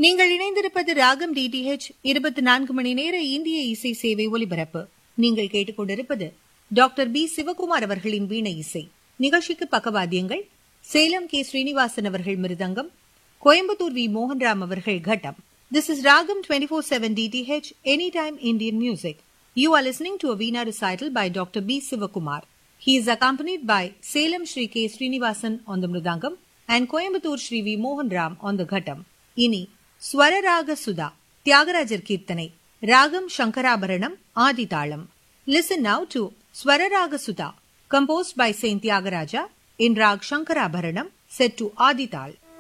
நீங்கள் இணைந்திருப்பது ராகம் டிடிஹெச் இருபத்தி நான்கு மணி நேர இந்திய இசை சேவை ஒலிபரப்பு நீங்கள் கேட்டுக்கொண்டிருப்பது டாக்டர் பி சிவகுமார் அவர்களின் வீணை இசை நிகழ்ச்சிக்கு பக்கவாத்தியங்கள் சேலம் கே ஸ்ரீனிவாசன் அவர்கள் மிருதங்கம் கோயம்புத்தூர் வி மோகன்ராம் அவர்கள் கட்டம் This is Ragam 24-7 DTH Anytime Indian Music. You are listening to a Veena recital by Dr. B. Sivakumar. He is accompanied by Salem Sri K. Srinivasan on the Mridangam and Coimbatore Sri V. Mohan Ram on the Ghatam. Ini Swararaga Sudha, Tyagarajar Kirtanai, Ragam Shankarabharanam, Aditalam. Listen now to Swararaga Sudha, composed by Saint Tyagaraja in Rag Shankarabharanam, set to Adital.